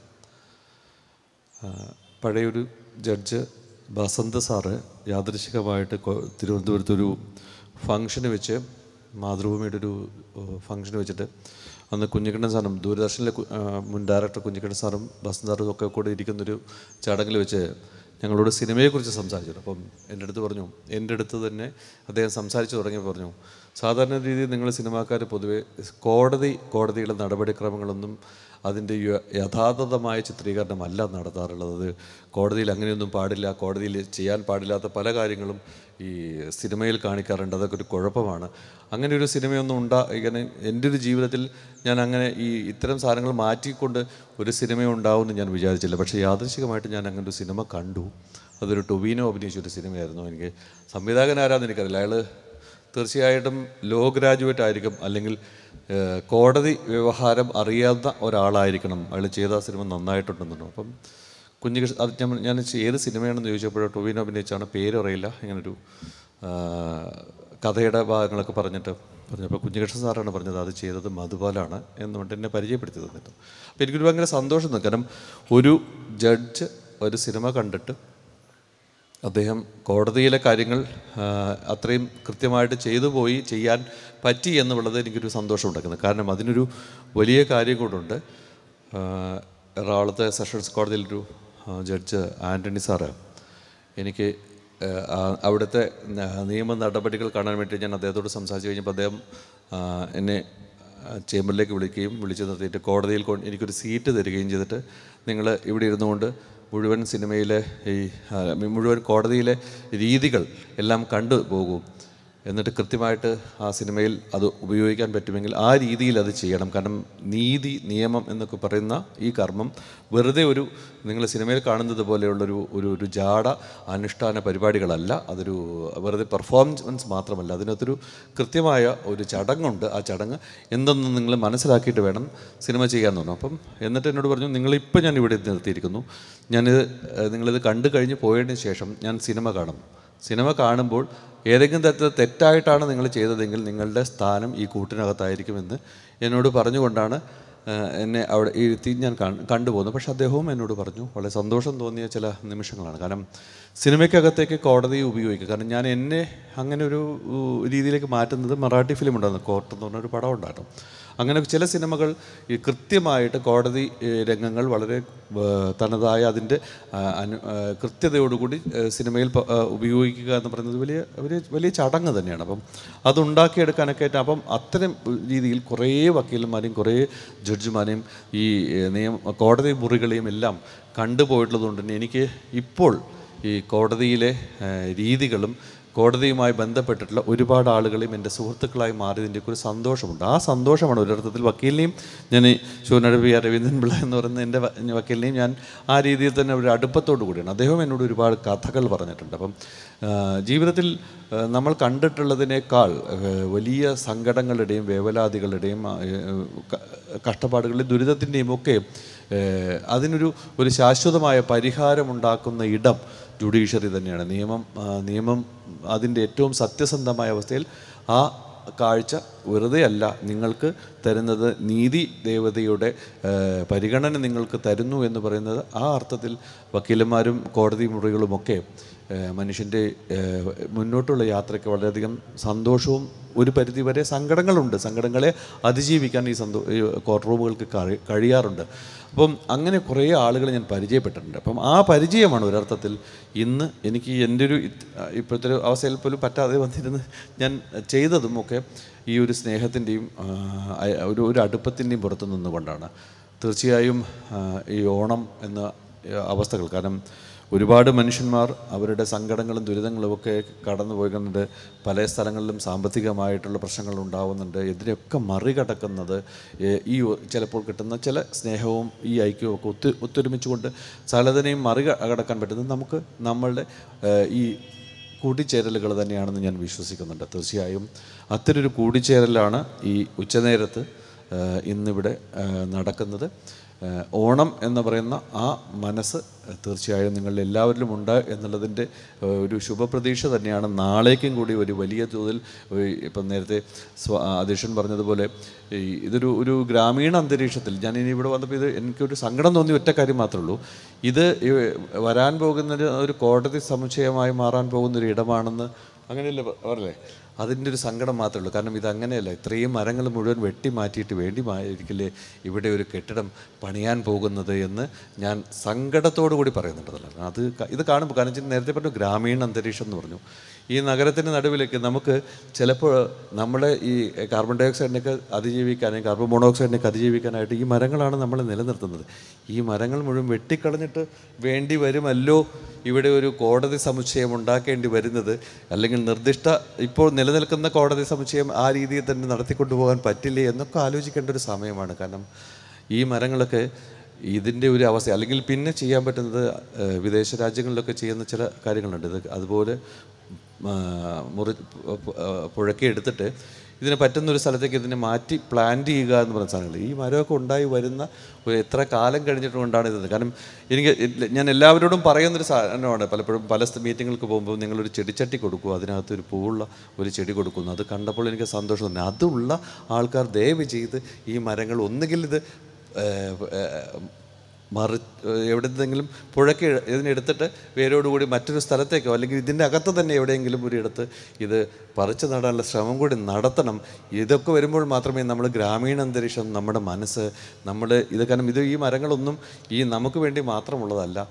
ആ, പഴയൊരു ജഡ്ജ് ബസന്ത് സാറ് യാദൃശികമായിട്ട് കൊ- തിരുവനന്തപുരത്തൊരു ഫംഗ്ഷന് വെച്ച് മാതൃഭൂമിയുടെ ഒരു ഫംഗ്ഷന് വെച്ചിട്ട് അന്ന് കുഞ്ഞിക്കണ്ണൻ സാറും ദൂരദർശനിലെ കു- ആ, മുൻ ഡയറക്ടർ കുഞ്ഞിക്കണ്ണൻ സാറും ബസന്ത് സാറും ഒക്കെ കൂടെ ഇരിക്കുന്നൊരു ചടങ്ങിൽ വെച്ച് ഞങ്ങളോട് സിനിമയെക്കുറിച്ച് സംസാരിച്ചു അപ്പം എൻ്റെ അടുത്ത് പറഞ്ഞു എൻ്റെ അടുത്ത് തന്നെ അദ്ദേഹം സംസാരിച്ചു തുടങ്ങിയപ്പോൾ പറഞ്ഞു സാധാരണ രീതിയിൽ നിങ്ങൾ സിനിമാക്കാർ പൊതുവെ കോടതി കോടതിയുടെ നടപടിക്രമങ്ങളൊന്നും അതിൻ്റെ യ- യഥാർത്ഥമായ ചിത്രീകരണമല്ല നടത്താറുള്ളത് അത് കോടതിയിൽ അങ്ങനെയൊന്നും പാടില്ല കോടതിയിൽ ചെയ്യാൻ പാടില്ലാത്ത പല കാര്യങ്ങളും ഈ സിനിമയിൽ കാണിക്കാറുണ്ട് അതൊക്കെ ഒരു കുഴപ്പമാണ് അങ്ങനെ ഒരു സിനിമയൊന്നും ഉണ്ടാ ഇങ്ങനെ എൻ്റെ ഒരു ജീവിതത്തിൽ ഞാൻ അങ്ങനെ ഈ ഇത്തരം സാധനങ്ങൾ മാറ്റിക്കൊണ്ട് ഒരു സിനിമ ഉണ്ടാവുമെന്ന് ഞാൻ വിചാരിച്ചില്ല പക്ഷേ യാദൃശികമായിട്ട് ഞാൻ അങ്ങനെ ഒരു സിനിമ കണ്ടു അതൊരു ടൊവിനോ അഭിനയിച്ച ഒരു സിനിമയായിരുന്നു എനിക്ക് സംവിധായകൻ ആരാന്ന് എനിക്കറിയില്ല അയാൾ തീർച്ചയായിട്ടും ലോ ഗ്രാജുവേറ്റ് ആയിരിക്കും അല്ലെങ്കിൽ ഏഹ്, കോടതി വ്യവഹാരം അറിയാവുന്ന ഒരാളായിരിക്കണം അയാൾ ചെയ്ത ആ സിനിമ നന്നായിട്ടുണ്ടെന്നുണ്ടോ അപ്പം കുഞ്ഞുകൃഷ്ണ അത് ഞാൻ ഞാൻ ഏത് സിനിമയാണെന്ന് ചോദിച്ചപ്പോൾ ടൊവിനോ അഭിനയിച്ചാണ് പേര് അറിയില്ല ഇങ്ങനൊരു ആ, കഥയുടെ ഭാഗങ്ങളൊക്കെ പറഞ്ഞിട്ട് പറഞ്ഞപ്പോൾ കുഞ്ഞുകൃഷ്ണൻ സാറാണ് പറഞ്ഞത് അത് ചെയ്തത് മധുപാലാണ് എന്നുകൊണ്ട് എന്നെ പരിചയപ്പെടുത്തി തന്നിട്ട് അപ്പോൾ എനിക്കൊരു ഭയങ്കര സന്തോഷം തോന്നി കാരണം ഒരു ജഡ്ജ് ഒരു സിനിമ കണ്ടിട്ട് അദ്ദേഹം കോടതിയിലെ കാര്യങ്ങൾ ആ, അത്രയും കൃത്യമായിട്ട് ചെയ്തു പോയി ചെയ്യാൻ പറ്റി എന്നുള്ളത് എനിക്കൊരു സന്തോഷം ഉണ്ടാക്കുന്നത് കാരണം അതിനൊരു വലിയ കാര്യം കൂടുണ്ട് ആ, എറണാകുളത്തെ സെഷൻസ് കോടതിയിലൊരു ആ, ജഡ്ജ് ആൻ്റണി സാറ് എനിക്ക് ഏഹ്, ആ, അവിടുത്തെ ന- നിയമ നടപടികൾ കാണാൻ വേണ്ടി ഞാൻ അദ്ദേഹത്തോട് സംസാരിച്ച് കഴിഞ്ഞപ്പോൾ അദ്ദേഹം ആ, എന്നെ ആ, ചേംബറിലേക്ക് വിളിക്കുകയും വിളിച്ചു നിർത്തിയിട്ട് കോടതിയിൽ കൊണ്ട് എനിക്കൊരു സീറ്റ് തരികയും ചെയ്തിട്ട് നിങ്ങൾ ഇവിടെ ഇരുന്നുകൊണ്ട് മുഴുവൻ സിനിമയിലെ ഈ ആ, മുഴുവൻ കോടതിയിലെ രീതികൾ എല്ലാം കണ്ടു പോകൂ എന്നിട്ട് കൃത്യമായിട്ട് ആ സിനിമയിൽ അത് ഉപയോഗിക്കാൻ പറ്റുമെങ്കിൽ ആ രീതിയിൽ അത് ചെയ്യണം കാരണം നീതി നിയമം എന്നൊക്കെ പറയുന്ന ഈ കർമ്മം വെറുതെ ഒരു നിങ്ങൾ സിനിമയിൽ കാണുന്നത് പോലെയുള്ളൊരു ഒരു ഒരു ജാട അനുഷ്ഠാന പരിപാടികളല്ല അതൊരു വെറുതെ പെർഫോമൻസ് മാത്രമല്ല അതിനകത്തൊരു കൃത്യമായ ഒരു ചടങ്ങുണ്ട് ആ ചടങ്ങ് എന്തെന്ന് നിങ്ങൾ മനസ്സിലാക്കിയിട്ട് വേണം സിനിമ ചെയ്യാൻ തോന്നും അപ്പം എന്നിട്ട് എന്നോട് പറഞ്ഞു നിങ്ങളിപ്പോൾ ഞാൻ ഇവിടെ നിർത്തിയിരിക്കുന്നു ഞാനിത് ഏഹ്, നിങ്ങളിത് കണ്ടു കഴിഞ്ഞ് പോയതിന് ശേഷം ഞാൻ സിനിമ കാണും സിനിമ കാണുമ്പോൾ ഏതെങ്കിലും തരത്തിൽ തെറ്റായിട്ടാണ് നിങ്ങൾ ചെയ്തതെങ്കിൽ നിങ്ങളുടെ സ്ഥാനം ഈ കൂട്ടിനകത്തായിരിക്കുമെന്ന് എന്നോട് പറഞ്ഞുകൊണ്ടാണ് ആ, എന്നെ അവിടെ ഇരുത്തി ഞാൻ കൺ- കണ്ടുപോകുന്നത് പക്ഷെ അദ്ദേഹവും എന്നോട് പറഞ്ഞു വളരെ സന്തോഷം തോന്നിയ ചില നിമിഷങ്ങളാണ് കാരണം സിനിമയ്ക്കകത്തേക്ക് കോടതി ഉപയോഗിക്കുക കാരണം ഞാൻ എന്നെ അങ്ങനെ ഒരു ഉ, രീതിയിലേക്ക് മാറ്റുന്നത് മറാഠി ഫിലിം ഉണ്ടായിരുന്നു കോർട്ട് എന്ന് പറഞ്ഞൊരു പടം ഉണ്ടായിരുന്നു അങ്ങനെ ചില സിനിമകൾ ഈ കൃത്യമായിട്ട് കോടതി ഏ, രംഗങ്ങൾ വളരെ ഏ, തനതായ അതിൻ്റെ ആ, അനു ആ, കൃത്യതയോടുകൂടി ഏ, സിനിമയിൽ പ- ആ, ഉപയോഗിക്കുക എന്ന് പറയുന്നത് വലിയ ഒരു വലിയ ചടങ്ങ് തന്നെയാണ് അപ്പം അതുണ്ടാക്കിയെടുക്കാനൊക്കെ ആയിട്ട് അപ്പം അത്തരം രീതിയിൽ കുറേ വക്കീലന്മാരെയും കുറേ ജഡ്ജിമാരെയും ഈ ഏ, നിയമ കോടതി മുറികളെയും എല്ലാം കണ്ടുപോയിട്ടുള്ളതുകൊണ്ട് തന്നെ എനിക്ക് ഇപ്പോൾ ഈ കോടതിയിലെ ഏ, രീതികളും കോടതിയുമായി ബന്ധപ്പെട്ടിട്ടുള്ള ഒരുപാട് ആളുകളെയും എൻ്റെ സുഹൃത്തുക്കളായി മാറിയതിൻ്റെ ഒരു സന്തോഷമുണ്ട് ആ സന്തോഷമാണ് ഒരർത്ഥത്തിൽ വക്കീലിനെയും ഞാൻ ഈ ശിവനടി പി ആർ രവീന്ദ്രൻ പിള്ള എന്ന് പറയുന്ന എൻ്റെ വ- വക്കീലിനെയും ഞാൻ ആ രീതിയിൽ തന്നെ ഒരു അടുപ്പത്തോടു കൂടിയാണ് അദ്ദേഹം എന്നോട് ഒരുപാട് കഥകൾ പറഞ്ഞിട്ടുണ്ട് അപ്പം ആ, ജീവിതത്തിൽ ആ, നമ്മൾ കണ്ടിട്ടുള്ളതിനേക്കാൾ ആ, വലിയ സങ്കടങ്ങളുടെയും വേവലാതികളുടെയും ആ, ഏ, ക- കഷ്ടപ്പാടുകളുടെയും ദുരിതത്തിൻ്റെയും ഒക്കെ ഏഹ് അതിനൊരു ഒരു ശാശ്വതമായ പരിഹാരമുണ്ടാക്കുന്ന ഇടം ജുഡീഷ്യറി തന്നെയാണ് നിയമം ആ, നിയമം അതിൻ്റെ ഏറ്റവും സത്യസന്ധമായ അവസ്ഥയിൽ ആ കാഴ്ച വെറുതെ അല്ല നിങ്ങൾക്ക് തരുന്നത് നീതി ദേവതയുടെ ഏഹ്, പരിഗണന നിങ്ങൾക്ക് തരുന്നു എന്ന് പറയുന്നത് ആ അർത്ഥത്തിൽ വക്കീലന്മാരും കോടതി മുറികളുമൊക്കെ ഏഹ്, മനുഷ്യൻ്റെ ഏഹ്, മുന്നോട്ടുള്ള യാത്രയ്ക്ക് വളരെയധികം സന്തോഷവും ഒരു പരിധിവരെ സങ്കടങ്ങളുണ്ട് സങ്കടങ്ങളെ അതിജീവിക്കാൻ ഈ സന്തോ ഈ കോർട്ട് റൂമുകൾക്ക് കഴി- കഴിയാറുണ്ട് അപ്പം അങ്ങനെ കുറേ ആളുകൾ ഞാൻ പരിചയപ്പെട്ടിട്ടുണ്ട് അപ്പം ആ പരിചയമാണ് ഒരർത്ഥത്തിൽ ഇന്ന് എനിക്ക് എൻ്റെ ഒരു ഇത്- ഇപ്പോഴത്തെ ഒരു അവസ്ഥയിൽ പോലും പറ്റാതെ വന്നിരുന്ന് ഞാൻ ചെയ്തതും ഒക്കെ ഈ ഒരു സ്നേഹത്തിൻ്റെയും ഒരു ഒരു അടുപ്പത്തിൻ്റെയും പുറത്തു നിന്നുകൊണ്ടാണ് തീർച്ചയായും ആ, ഈ ഓണം എന്ന ആ, അവസ്ഥകൾ കാരണം ഒരുപാട് മനുഷ്യന്മാർ അവരുടെ സങ്കടങ്ങളും ദുരിതങ്ങളും ഒക്കെ കടന്നു പോയിക്കുന്നുണ്ട് പല സ്ഥലങ്ങളിലും സാമ്പത്തികമായിട്ടുള്ള പ്രശ്നങ്ങൾ ഉണ്ടാവുന്നുണ്ട് ഇതിനെയൊക്കെ മറികടക്കുന്നത് ഏ, ഈ ഒ- ചിലപ്പോൾ കിട്ടുന്ന ചില സ്നേഹവും ഈ ഐക്യവും ഒക്കെ ഒത്തു ഒത്തൊരുമിച്ചുകൊണ്ട് സകലതിനെയും മറികടക്കാൻ പറ്റുന്നത് നമുക്ക് നമ്മളുടെ ഏ, ഈ കൂടിച്ചേരലുകൾ തന്നെയാണെന്ന് ഞാൻ വിശ്വസിക്കുന്നുണ്ട് തീർച്ചയായും അത്തരൊരു കൂടിച്ചേരലാണ് ഈ ഉച്ചനേരത്ത് ആ, ഇന്നിവിടെ ആ, നടക്കുന്നത് ആ, ഓണം എന്ന് പറയുന്ന ആ മനസ്സ് തീർച്ചയായും നിങ്ങളിൽ എല്ലാവരിലും ഉണ്ട് എന്നുള്ളതിൻ്റെ ആ, ഒരു ശുഭപ്രതീക്ഷ തന്നെയാണ് നാളേക്കും കൂടി ഒരു വലിയ തോതിൽ ഒരു ഇപ്പം നേരത്തെ സ്വ അധ്യക്ഷൻ പറഞ്ഞതുപോലെ ഈ ഇതൊരു ഒരു ഗ്രാമീണ അന്തരീക്ഷത്തിൽ ഞാൻ ഇനി ഇവിടെ വന്നപ്പോൾ ഇത് എനിക്കൊരു സങ്കടം തോന്നിയ ഒറ്റ കാര്യം മാത്രമേ ഉള്ളൂ ഇത് ഈ വരാൻ പോകുന്ന ഒരു- ഒരു കോടതി സമുച്ചയമായി മാറാൻ പോകുന്ന ഒരു ഇടമാണെന്ന് അങ്ങനെയല്ലേ പ- പറയല്ലേ അതിൻ്റെ ഒരു സങ്കടം മാത്രമേ ഉള്ളൂ കാരണം ഇത് അങ്ങനെയല്ല ഇത്രയും മരങ്ങൾ മുഴുവൻ വെട്ടി മാറ്റിയിട്ട് വേണ്ടി മായിരിക്കില്ലേ ഇവിടെ ഒരു കെട്ടിടം പണിയാൻ പോകുന്നത് എന്ന് ഞാൻ സങ്കടത്തോടു കൂടി പറയുന്നുണ്ട് അതല്ല അത് ക- ഇത് കാണുമ്പോൾ കാരണം വെച്ചാൽ നേരത്തെ പറഞ്ഞു ഗ്രാമീണ അന്തരീക്ഷം എന്ന് പറഞ്ഞു ഈ നഗരത്തിൻ്റെ നടുവിലേക്ക് നമുക്ക് ചിലപ്പോൾ നമ്മളെ ഈ കാർബൺ ഡൈ ഓക്സൈഡിനൊക്കെ അതിജീവിക്കാനും കാർബൺ മോണോക്സൈഡിനൊക്കെ അതിജീവിക്കാനായിട്ട് ഈ മരങ്ങളാണ് നമ്മൾ നിലനിർത്തുന്നത് ഈ മരങ്ങൾ മുഴുവൻ വെട്ടിക്കളഞ്ഞിട്ട് വേണ്ടി വരുമല്ലോ ഇവിടെ ഒരു കോടതി സമുച്ചയം ഉണ്ടാക്കേണ്ടി വരുന്നത് അല്ലെങ്കിൽ നിർദ്ദിഷ്ട ഇപ്പോൾ നിലനിൽക്കുന്ന കോടതി സമുച്ചയം ആ രീതിയിൽ തന്നെ നടത്തിക്കൊണ്ടു പോകാൻ പറ്റില്ലേ എന്നൊക്കെ ആലോചിക്കേണ്ട ഒരു സമയമാണ് കാരണം ഈ മരങ്ങളൊക്കെ ഇതിൻ്റെ ഒരു അവസ്ഥ അല്ലെങ്കിൽ പിന്നെ ചെയ്യാൻ പറ്റുന്നത് ഏഹ്, വിദേശ രാജ്യങ്ങളിലൊക്കെ ചെയ്യുന്ന ചില കാര്യങ്ങളുണ്ട് ഇത് അതുപോലെ ആ, മുറി പുഴക്കി എടുത്തിട്ട് ഇതിന് പറ്റുന്ന ഒരു സ്ഥലത്തേക്ക് ഇതിനെ മാറ്റി പ്ലാന്റ് ചെയ്യുക എന്ന് പറയുന്ന സാധനങ്ങൾ ഈ മരമൊക്കെ ഉണ്ടായി വരുന്ന ഒരു എത്ര കാലം കഴിഞ്ഞിട്ട് കൊണ്ടാണ് ഇത് കാരണം എനിക്ക് ഇല്ല- ഞാൻ എല്ലാവരോടും പറയുന്നൊരു സാധനമാണ് പലപ്പോഴും പല സ്ഥ- മീറ്റിങ്ങൾക്ക് പോകുമ്പോൾ നിങ്ങളൊരു ചെടിച്ചട്ടി കൊടുക്കുക അതിനകത്ത് ഒരു പൂവുള്ള ഒരു ചെടി കൊടുക്കുന്നു അത് കണ്ടപ്പോൾ എനിക്ക് സന്തോഷം തോന്നി അതുള്ള ആൾക്കാർ ദയവ് ചെയ്ത് ഈ മരങ്ങൾ ഒന്നുകിൽ ഇത് ഏഹ്, ഏഹ്, മറി എവിടെന്നെങ്കിലും പുഴയ്ക്ക് ഇതിനെടുത്തിട്ട് വേരോടുകൂടി മറ്റൊരു സ്ഥലത്തേക്കോ അല്ലെങ്കിൽ ഇതിൻ്റെ അകത്ത് തന്നെ എവിടെയെങ്കിലും ഒരു ഇടത്ത് ഇത് പറിച്ചു നടാനുള്ള ശ്രമം കൂടി നടത്തണം ഇതൊക്കെ വരുമ്പോൾ മാത്രമേ നമ്മൾ ഗ്രാമീണ അന്തരീക്ഷം നമ്മുടെ മനസ്സ് നമ്മുടെ ഇത് കാരണം ഇത് ഈ മരങ്ങളൊന്നും ഈ നമുക്ക് വേണ്ടി മാത്രമുള്ളതല്ല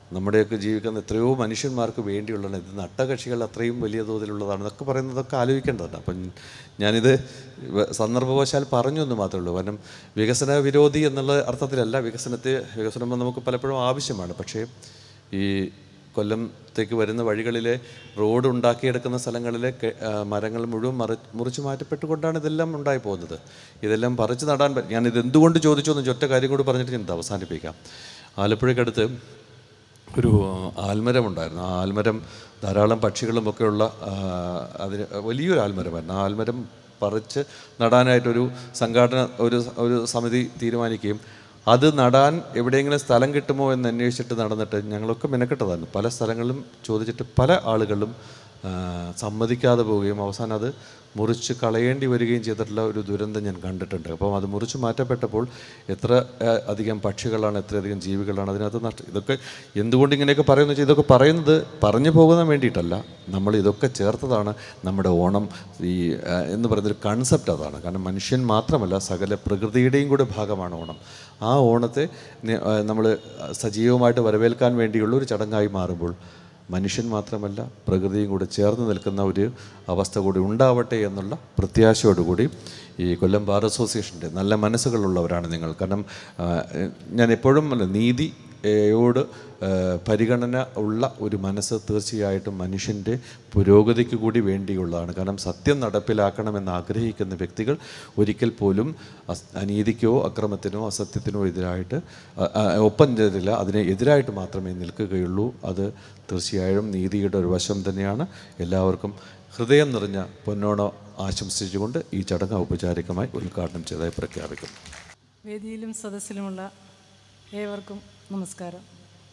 നമ്മുടെയൊക്കെ ജീവിക്കുന്ന എത്രയോ മനുഷ്യന്മാർക്ക് വേണ്ടിയുള്ളതാണ് ഇത് നട്ടകക്ഷികൾ അത്രയും വലിയ തോതിലുള്ളതാണ് എന്നൊക്കെ പറയുന്നതൊക്കെ ആലോചിക്കേണ്ടതാണ് അപ്പം ഞാനിത് വ- സന്ദർഭവശാൽ പറഞ്ഞു എന്ന് മാത്രമേ ഉള്ളൂ കാരണം വികസന വിരോധി എന്നുള്ള അർത്ഥത്തിലല്ല വികസനത്തെ വികസനം നമുക്ക് പലപ്പോഴും ആവശ്യമാണ് പക്ഷേ ഈ കൊല്ലത്തേക്ക് വരുന്ന വഴികളിലെ റോഡ് ഉണ്ടാക്കിയെടുക്കുന്ന സ്ഥലങ്ങളിലെ കെ- ആ, മരങ്ങൾ മുഴുവൻ മറി മുറിച്ച് മാറ്റപ്പെട്ടുകൊണ്ടാണ് ഇതെല്ലാം ഉണ്ടായി പോകുന്നത് ഇതെല്ലാം പറിച്ച് നടാൻ പറ്റും ഞാനിത് എന്തുകൊണ്ട് ചോദിച്ചു എന്ന് ഒറ്റ കാര്യം കൂടി പറഞ്ഞിട്ട് ഞാൻ ഇത് അവസാനിപ്പിക്കാം ആലപ്പുഴയ്ക്കടുത്ത് ഒരു ആൽമരമുണ്ടായിരുന്നു ആ ആൽമരം ധാരാളം പക്ഷികളും ഒക്കെയുള്ള ആ, അതിന് വലിയൊരു ആൽമരമായിരുന്നു ആ ആൽമരം പറിച്ച് നടാനായിട്ടൊരു സംഘാടന ഒരു ഒരു സമിതി തീരുമാനിക്കുകയും അത് നടാൻ എവിടെയെങ്കിലും സ്ഥലം കിട്ടുമോ എന്ന് അന്വേഷിച്ചിട്ട് നടന്നിട്ട് ഞങ്ങളൊക്കെ മെനക്കെട്ടതാണ് പല സ്ഥലങ്ങളിലും ചോദിച്ചിട്ട് പല ആളുകളും ആ, സമ്മതിക്കാതെ പോവുകയും അവസാനം അത് മുറിച്ച് കളയേണ്ടി വരികയും ചെയ്തിട്ടുള്ള ഒരു ദുരന്തം ഞാൻ കണ്ടിട്ടുണ്ട് അപ്പം അത് മുറിച്ച് മാറ്റപ്പെട്ടപ്പോൾ എത്ര ആ, അധികം പക്ഷികളാണ് എത്രയധികം ജീവികളാണ് അതിനകത്ത് നഷ്ട ഇതൊക്കെ എന്തുകൊണ്ട് ഇങ്ങനെയൊക്കെ പറയുന്നു വെച്ചാൽ ഇതൊക്കെ പറയുന്നത് പറഞ്ഞു പോകുന്ന വേണ്ടിയിട്ടല്ല നമ്മൾ ഇതൊക്കെ ചേർത്തതാണ് നമ്മുടെ ഓണം ഈ ആ, എന്ന് പറയുന്നൊരു കൺസെപ്റ്റ് അതാണ് കാരണം മനുഷ്യൻ മാത്രമല്ല സകല പ്രകൃതിയുടെയും കൂടെ ഭാഗമാണ് ഓണം ആ ഓണത്തെ നമ്മൾ സജീവമായിട്ട് വരവേൽക്കാൻ വേണ്ടിയുള്ള ഒരു ചടങ്ങായി മാറുമ്പോൾ മനുഷ്യൻ മാത്രമല്ല പ്രകൃതിയും കൂടെ ചേർന്ന് നിൽക്കുന്ന ഒരു അവസ്ഥ കൂടി ഉണ്ടാവട്ടെ എന്നുള്ള പ്രത്യാശയോടുകൂടി ഈ കൊല്ലം ബാർ അസോസിയേഷൻ്റെ നല്ല മനസ്സുകളുള്ളവരാണ് നിങ്ങൾ കാരണം ആ, ഞാൻ എപ്പോഴും അല്ല, നീതി യോട് പരിഗണന ഉള്ള ഒരു മനസ്സ് തീർച്ചയായിട്ടും മനുഷ്യൻ്റെ പുരോഗതിക്ക് കൂടി വേണ്ടിയുള്ളതാണ് കാരണം സത്യം നടപ്പിലാക്കണമെന്ന് ആഗ്രഹിക്കുന്ന വ്യക്തികൾ ഒരിക്കൽ പോലും അസ്- അനീതിക്കോ അക്രമത്തിനോ അസത്യത്തിനോ എതിരായിട്ട് അ- അ- ഒപ്പം ചെയ്തില്ല അതിന് എതിരായിട്ട് മാത്രമേ നിൽക്കുകയുള്ളൂ അത് തീർച്ചയായും നീതിയുടെ ഒരു വശം തന്നെയാണ് എല്ലാവർക്കും ഹൃദയം നിറഞ്ഞ പൊന്നോണം ആശംസിച്ചുകൊണ്ട് ഈ ചടങ്ങ് ഔപചാരികമായി ഉദ്ഘാടനം ചെയ്തതായി പ്രഖ്യാപിക്കുന്നു
വേദിയിലും സദസ്സിലുമുള്ള ഏവർക്കും നമസ്കാരം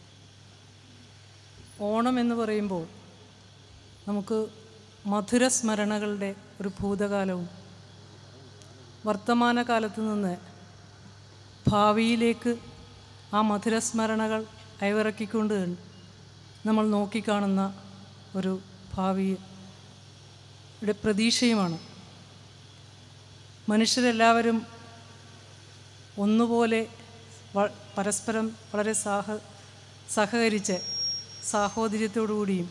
ഓണം എന്ന് പറയുമ്പോൾ നമുക്ക് മധുര സ്മരണകളുടെ ഒരു ഭൂതകാലവും വർത്തമാനകാലത്ത് നിന്ന് ഭാവിയിലേക്ക് ആ മധുര സ്മരണകൾ അയവിറക്കിക്കൊണ്ട് നമ്മൾ നോക്കിക്കാണുന്ന ഒരു ഭാവിയുടെ പ്രതീക്ഷയുമാണ് മനുഷ്യരെല്ലാവരും ഒന്നുപോലെ വ- പരസ്പരം വളരെ സാഹ സഹകരിച്ച് സാഹോദര്യത്തോടുകൂടിയും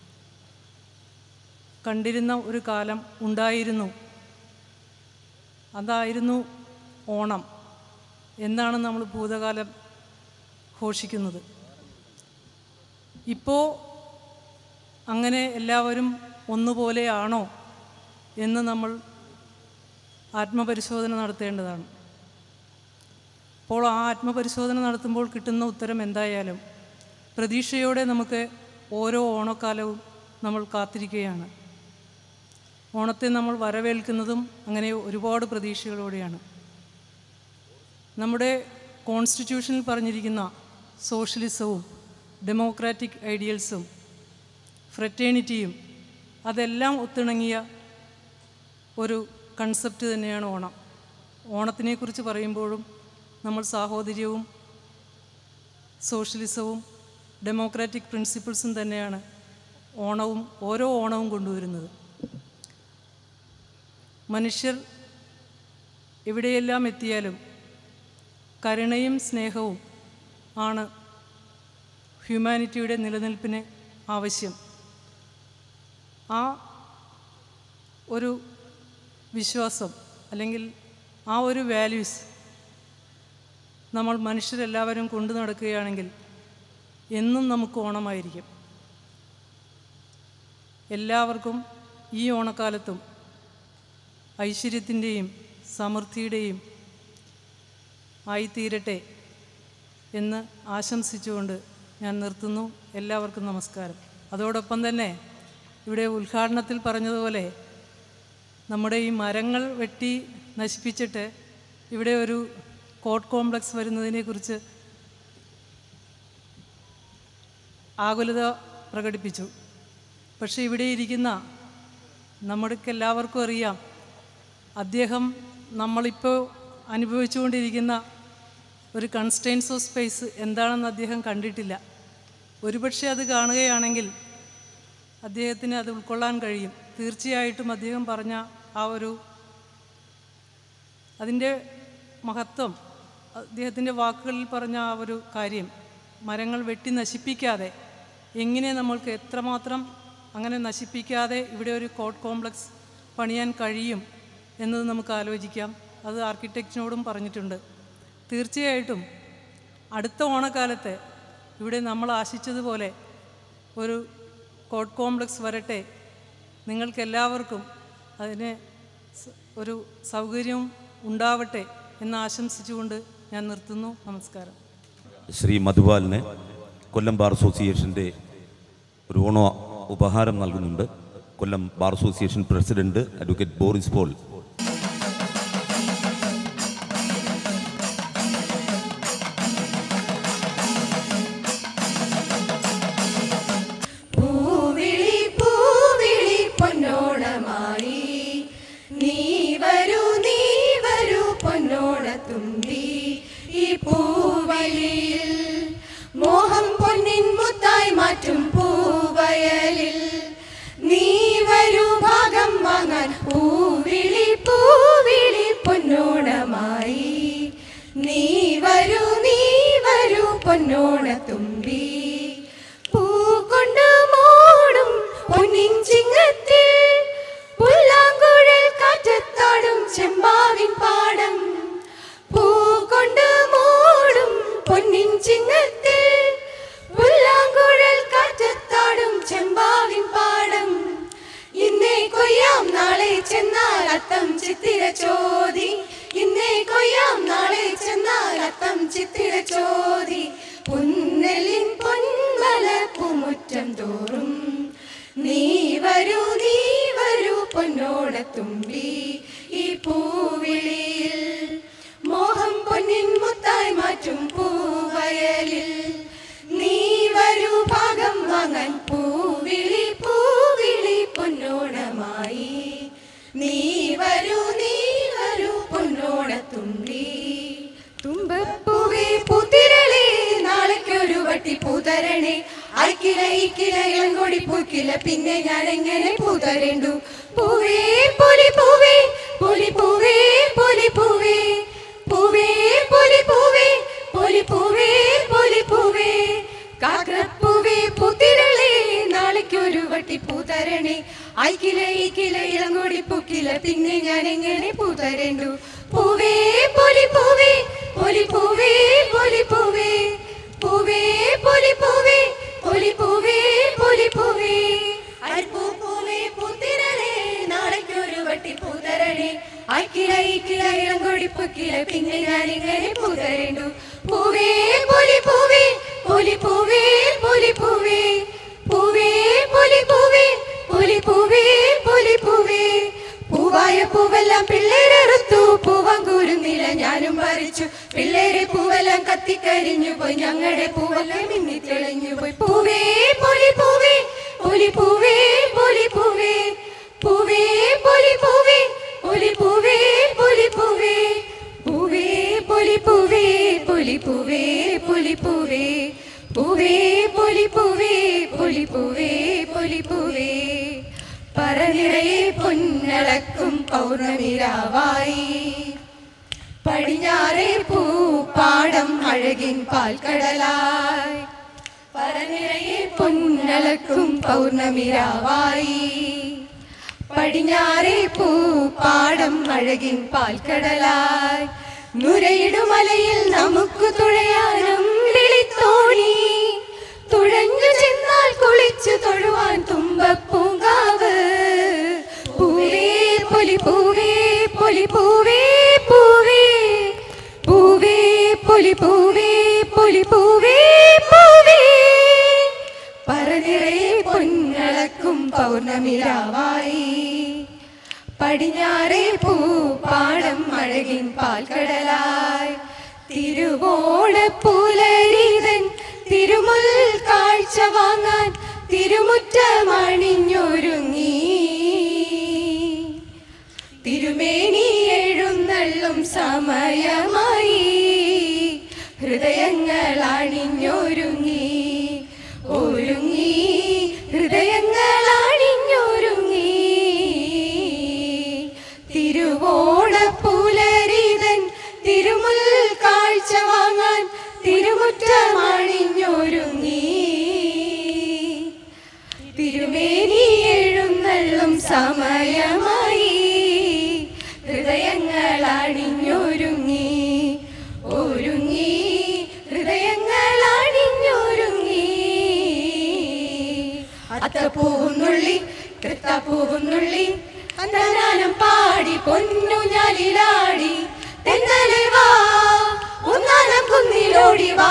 കണ്ടിരുന്ന ഒരു കാലം ഉണ്ടായിരുന്നു അതായിരുന്നു ഓണം എന്നാണ് നമ്മൾ ഭൂതകാലം ഘോഷിക്കുന്നത് ഇപ്പോൾ അങ്ങനെ എല്ലാവരും ഒന്നുപോലെയാണോ എന്ന് നമ്മൾ ആത്മപരിശോധന നടത്തേണ്ടതാണ് അപ്പോൾ ആ ആത്മപരിശോധന നടത്തുമ്പോൾ കിട്ടുന്ന ഉത്തരം എന്തായാലും പ്രതീക്ഷയോടെ നമുക്ക് ഓരോ ഓണക്കാലവും നമ്മൾ കാത്തിരിക്കുകയാണ് ഓണത്തെ നമ്മൾ വരവേൽക്കുന്നതും അങ്ങനെ ഒരുപാട് പ്രതീക്ഷകളോടെയാണ് നമ്മുടെ കോൺസ്റ്റിറ്റ്യൂഷനിൽ പറഞ്ഞിരിക്കുന്ന സോഷ്യലിസവും ഡെമോക്രാറ്റിക് ഐഡിയൽസും ഫ്രറ്റേണിറ്റിയും അതെല്ലാം ഒത്തിണങ്ങിയ ഒരു കൺസെപ്റ്റ് തന്നെയാണ് ഓണം ഓണത്തിനെക്കുറിച്ച് പറയുമ്പോഴും നമ്മൾ സാഹോദര്യവും സോഷ്യലിസവും ഡെമോക്രാറ്റിക് പ്രിൻസിപ്പിൾസും തന്നെയാണ് ഓണവും ഓരോ ഓണവും കൊണ്ടുവരുന്നത് മനുഷ്യർ എവിടെയെല്ലാം എത്തിയാലും കരുണയും സ്നേഹവും ആണ് ഹ്യൂമാനിറ്റിയുടെ നിലനിൽപ്പിന് ആവശ്യം ആ ഒരു വിശ്വാസം അല്ലെങ്കിൽ ആ ഒരു വാല്യൂസ് നമ്മൾ മനുഷ്യരെല്ലാവരും കൊണ്ടു നടക്കുകയാണെങ്കിൽ എന്നും നമുക്ക് ഓണമായിരിക്കും എല്ലാവർക്കും ഈ ഓണക്കാലത്തും ഐശ്വര്യത്തിൻ്റെയും സമൃദ്ധിയുടെയും ആയിത്തീരട്ടെ എന്ന് ആശംസിച്ചുകൊണ്ട് ഞാൻ നിർത്തുന്നു എല്ലാവർക്കും നമസ്കാരം അതോടൊപ്പം തന്നെ ഇവിടെ ഉദ്ഘാടനത്തിൽ പറഞ്ഞതുപോലെ നമ്മുടെ ഈ മരങ്ങൾ വെട്ടി നശിപ്പിച്ചിട്ട് ഇവിടെ ഒരു കോർട്ട് കോംപ്ലക്സ് വരുന്നതിനെക്കുറിച്ച് ആകുലത പ്രകടിപ്പിച്ചു പക്ഷേ ഇവിടെ ഇരിക്കുന്ന നമ്മൾക്ക് എല്ലാവർക്കും അറിയാം അദ്ദേഹം നമ്മളിപ്പോൾ അനുഭവിച്ചുകൊണ്ടിരിക്കുന്ന ഒരു കൺസ്റ്റൈൻസ് ഓഫ് സ്പേസ് എന്താണെന്ന് അദ്ദേഹം കണ്ടിട്ടില്ല ഒരുപക്ഷെ അത് കാണുകയാണെങ്കിൽ അദ്ദേഹത്തിന് അത് ഉൾക്കൊള്ളാൻ കഴിയും തീർച്ചയായിട്ടും അദ്ദേഹം പറഞ്ഞ ആ ഒരു അതിൻ്റെ മഹത്വം അദ്ദേഹത്തിൻ്റെ വാക്കുകളിൽ പറഞ്ഞ ആ ഒരു കാര്യം മരങ്ങൾ വെട്ടി നശിപ്പിക്കാതെ എങ്ങനെ നമ്മൾക്ക് എത്രമാത്രം അങ്ങനെ നശിപ്പിക്കാതെ ഇവിടെ ഒരു കോട്ട് കോംപ്ലക്സ് പണിയാൻ കഴിയും എന്നത് നമുക്ക് ആലോചിക്കാം അത് ആർക്കിടെക്റ്റിനോടും പറഞ്ഞിട്ടുണ്ട് തീർച്ചയായിട്ടും അടുത്ത ഓണക്കാലത്ത് ഇവിടെ നമ്മൾ ആശിച്ചതുപോലെ ഒരു കോട്ട് കോംപ്ലക്സ് വരട്ടെ നിങ്ങൾക്കെല്ലാവർക്കും അതിന് സ- ഒരു സൗകര്യവും ഉണ്ടാവട്ടെ എന്ന് ആശംസിച്ചുകൊണ്ട് ഞാൻ നിർത്തുന്നു നമസ്കാരം
ശ്രീ മധുപാലിന് കൊല്ലം ബാർ അസോസിയേഷൻ്റെ ഒരു ഓണ ഉപഹാരം നൽകുന്നുണ്ട് Kollam bar association president advocate Boris Paul
പൂവിളി പൂവിളി പൊന്നോണമായി നീ വരൂ നീ വരൂ പൊന്നോണത്തുമ്പി ഈ പൂവലിയിൽ മോഹം പൊന്നിൻ മുത്തായി മാറ്റും പൂവയലിൽ നീ വരൂ ഭാഗം വാങ്ങാൻ പൂവിളി പൂവിളി പൊന്നോണമായി നീ വരൂ നീ വരൂ പൊന്നോണത്തുമ്പി പൂകൊണ്ട് മൂടും പൊന്നിൻ ചിങ്ങത്തിൽ പുല്ലാങ്കുഴൽ കാറ്റത്താടും ചെമ്പാവിൻ പാടം പൂകൊണ്ട് മൂടും പൊന്നിൻ ചിങ്ങത്തിൽ പുല്ലാങ്കുഴൽ കാറ്റത്താടും ചെമ്പാവിൻ പാടം ഇന്നേ കൊയ്യാം നാളെ ചെന്നാൽ അത്തം ചിത്തിര ചോതി ഇന്നേ കൊയ്യാം നാളെ ചെന്നാൽ അത്തം ചിത്തിര ചോതി പുന്നലിൻ പൊന്മല പൂമുറ്റം തോറും നീ വരൂ നീ വരൂ പൊന്നോടത്തുമ്പി ഈ പൂവിളിയിൽ മോഹം പൊന്നിൻ മുത്തായി മാറ്റും പൂവയലിൽ നീ വരൂ ഭാഗം വാങ്ങാൻ പൂവിളി പൂവിളി പൊന്നോണമായി നീ വരൂ നീ വരൂ പൊന്നോണത്തുമ്പി തുമ്പപ്പൂവേ പൂത്തിരളേ നാളേക്കൊരു വട്ടി പൂതരണേ അയക്കില ഇക്കില ഇളങ്കൊടി പൂക്കില പിന്നെ ഞാൻ എങ്ങനെ പൂതരണ്ടു പൂവേ പൊലി പൂവേ പൊലി പൂവേ പൊലി പൂവേ പൂവേ പൊലി പൂവേ പൊലി പൂവേ പൊലി പൂവേ കാക്കപ്പൂവേ പൂത്തിരളേ നാളേക്കൊരു വട്ടി പൂതരണേ അയക്കില ഇക്കില ഇളങ്കൊടി പൂക്കില പിന്നെ ഞാൻ എങ്ങനെ പൂതരണ്ടു പൂവേ പൊലി പൂവേ പൊലി പൂവേ പൊലി പൂവേ പൂവേ പൊലി പൂവേ പൊലി പൂവേ പൊലി പൂവേ അരിപ്പൂ പൂവേ പൂത്തിരളേ നാളേക്കൊരു വട്ടി പൂതരണേ അയക്കില ഇക്കില ഇളങ്കൊടി പൂക്കില പിന്നെ ഞാൻ എങ്ങനെ പൂതരണ്ടു പൂവേ പൊലി പൂവേ പൊലി പൂവേ പൊലി പൂവേ പൂവേ പൊലി പൂവേ പൊലി പൂവേ പൊലി പൂവേ പൂവായ പൂവെല്ലാം പിള്ളേരെറുത്തു പൂവങ്കൂരുന്നില്ല ഞാനും പറിച്ചു പിള്ളേരെ പൂവെല്ലാം കത്തിക്കരിഞ്ഞു പോയി ഞങ്ങളുടെ പൂവെല്ലാം മിന്നി തെളിഞ്ഞു പോയി പൂവേ പൊലി പൂവേ പൊലി പൂവേ പൊലി പൂവേ പൂവേ പൊലി പൂവേ പൊലി പൂവേ പൊലി പൂവേ പൂവേ പൊലി പൂവേ പൊലി പൂവേ പൊലി പൂവേ പൂവേ പൊലി പൂവേ പൊലി പൂവേ പൊലി പൂവേ പറനിറയെ പൊന്നളക്കും പൗർണമിരാവായി പടിഞ്ഞാറേ പൂപ്പാടം അഴകിൻ പാൽക്കടലായി പറനിറയെ പൊന്നളക്കും പൗർണമിരാവായി പടിഞ്ഞാറേ പൂപ്പാടം അഴകിൻ പാൽക്കടലായി നുരയിടുമലയിൽ നമുക്ക് തുഴയാനും വിളിത്തോണി തുഴഞ്ഞു ചെന്നാൽ കുളിച്ചു തൊഴുവാൻ തുമ്പപ്പൂങ്കാവ് പൂവേ പൊലി പൂവേ പൊലി പൂവേ പൂവേ പൂവേ പൊലി പൂവേ പൊലി പൂവേ പൂവേ പറനിറയെ പൊന്നളക്കും പൗർണമിരാവായി പടിഞ്ഞാറേ പൂപ്പാടം അഴകിൻ പാൽക്കടലായി തിരുവോണപ്പുലരിതൻ തിരുമുൽ കാഴ്ച വാങ്ങാൻ തിരുമുറ്റമണിഞ്ഞൊരുങ്ങി തിരുമേനി എഴുന്നള്ളും സമയമായി ഹൃദയങ്ങൾ അണിഞ്ഞൊരുങ്ങി ഒരുങ്ങി ഹൃദയങ്ങൾ അണിഞ്ഞൊരുങ്ങി തിരുവോണപ്പുലരിതൻ തിരുമുൽ കാഴ്ച വാങ്ങാൻ തിരുമുറ്റമണിഞ്ഞൊരുങ്ങി തിരുമേനി എഴുന്നള്ളും സമയമായി ഹൃദയങ്ങൾ അണിഞ്ഞൊരുങ്ങി ഒരുങ്ങി ഹൃദയങ്ങൾ അണിഞ്ഞൊരുങ്ങി അത്തപ്പൂവുന്നുള്ളി തൃത്തപ്പൂവുന്നുള്ളി അന്തനാനം പാടി പൊന്നു ഞാലിലാടി തെന്നലെ വാ ഒന്നാനം കുന്നിലോടി വാ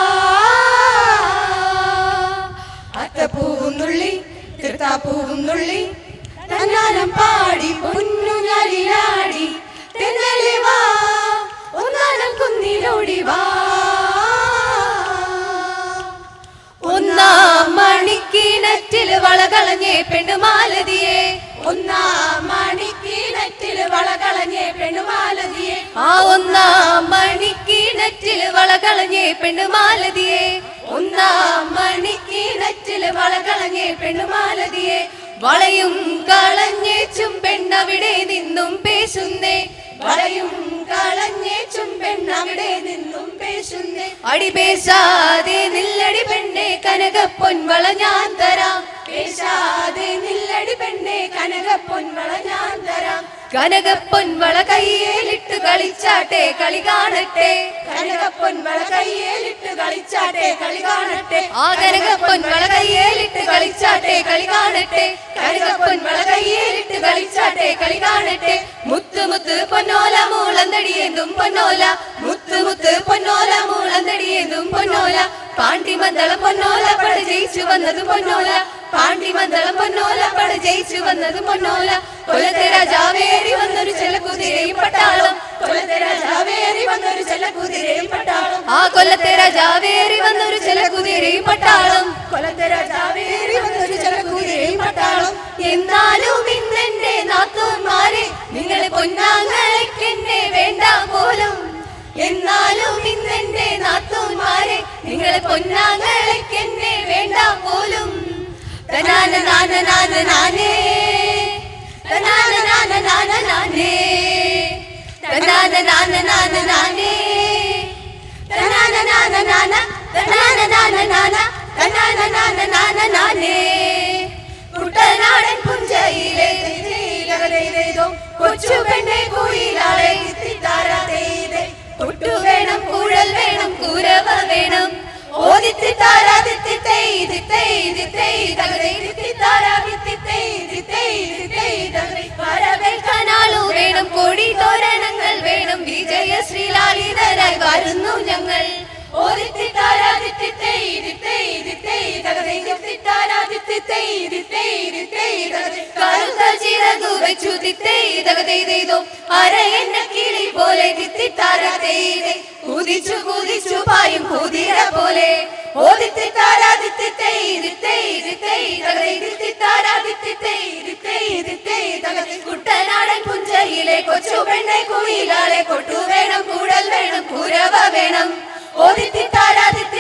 അത്തപ്പൂവുന്നുള്ളി തൃത്താപ്പൂവുന്നുള്ളി തന്നാനം പാടി പൊന്നു ഞാലിലാടി തെന്നലെ വാ ഒന്നാനം കുന്നിലോടി വാ ഒന്നാം മണിക്കിണറ്റില് വളകളഞ്ഞേ പെണ്ണുമാലതിയെ ഒന്നാം മണിക്കിണറ്റില് വളകളഞ്ഞേ പെണ്ണുമാലതിയെ ആ ഒന്നാം മണിക്കിണറ്റില് വളകളഞ്ഞേ പെണ്ണുമാലതിയെ ഒന്നാം മണിക്കിണറ്റില് വളകളഞ്ഞേ പെണ്ണുമാലതിയെ വളയും കളഞ്ഞേച്ചും പെണ്ണവിടെ നിന്നും പേശുന്നേ വളയും കളഞ്ഞേച്ചും പെണ്ണവിടെ നിന്നും പേശുന്നേ അടി പേശാതെ നില്ലടി പെണ്ണെ കനക പൊൻവള ഞാൻ തരാം പേശാതെ നില്ലടി പെണ്ണെ കനക പൊൻവള ഞാൻ തരാം കനക പൊൻവള കയ്യേലിട്ട് കളിച്ചാട്ടെ കളി കാണട്ടെ കനക പൊൻവള കയ്യേലിട്ട് കളിച്ചാട്ടെ കളി കാണട്ടെ ആ കനക പൊൻവള കയ്യേലിട്ട് കളിച്ചാട്ടെ കളി കാണട്ടെ കനക പൊൻവള കയ്യേലിട്ട് കളിച്ചാട്ടെ കളി കാണട്ടെ മുത്ത് മുത്ത് പൊന്നോല മൂളന്തടിയേന്തും പൊന്നോല മുത്ത് മുത്ത് പൊന്നോല മൂളന്തടിയേന്തും പൊന്നോല പാണ്ടിമന്ദളം പൊന്നോല പട ജയിച്ചു വന്നത് പൊന്നോല പാണ്ടിമന്ദളം പൊന്നോല പട ജയിച്ചു വന്നത് പൊന്നോല കൊലത്തെ രാജാവേറി വന്നൊരു ചെല കുതിരയും പട്ടാളം കൊലത്തെ രാജാവേറി വന്നൊരു ചെല കുതിരയും പട്ടാളം ആ കൊല്ലത്തെ രാജാവേറി വന്നൊരു ചെല കുതിരയും പട്ടാളം കൊലത്തെ രാജാവേറി വന്നൊരു ചെല കുതിരയും പട്ടാളം എന്നാലും ഇന്നെന്റെ നാത്തോന്മാരെ നിങ്ങളെ പൊന്നാങ്ങളെക്കെന്നെ വേണ്ട പോലും എന്നാലും ഇന്നെന്റെ നാത്തോന്മാരെ നിങ്ങളെ പൊന്നാങ്ങളെക്കെന്നെ വേണ്ട പോലും തനാന നാന നാന നാനേ തനാന നാന നാന നാനേ തനാന നാന നാന നാനേ തനാന നാന നാന തനാന നാന നാന തനാന നാന നാന നാനേ കുട്ടനാടൻ പുഞ്ചയിലെ തെയ്തോ കൊച്ചു പെണ്ണെ കുയിലാളെ തിത്താരാതേതെ കൊട്ടു വേണം കുഴൽ വേണം കുരവ വേണം ഓദിത്തി താരാദിത്തി തെയ്തി തെയ്തി തെയ്തകതി താരാദിത്തി തെയ്തി തെയ്തി തെയ്തകതി വരവേൽക്കാനാളു വേണം കൊടി തോരണങ്ങൾ വേണം വിജയ ശ്രീലാളിതരായി വരുന്നു ഞങ്ങൾ ഓദിത്തി താരാദിത്തി തെയ്തി തെയ്തി തെയ്തകതി താരാദിത്തി തെയ്തി തെയ്തി തെയ്തകതി കറുത്ത ചിറകു വെച്ചു തിത്തേതകതെയ്തോ അര എന്ന കിളി പോലെ തിത്തിത്താരത്തേതെ കുതിച്ചു കുതിച്ചു പായും കുതിര പോലെ ഓദിത്തി താരാദിത്തി തെയ്തി തെയ്തി തെയ്തകതി താരാദിത്തി തെയ്തി തെയ്തി തെയ്തകതി കുട്ടനാടൻ പുഞ്ചയിലെ കൊച്ചു പെണ്ണെ കുയിലാളെ കൊട്ടു വേണം കൂടൽ വേണം കുരവ വേണം ഓദിത്തി താരാദിത്തി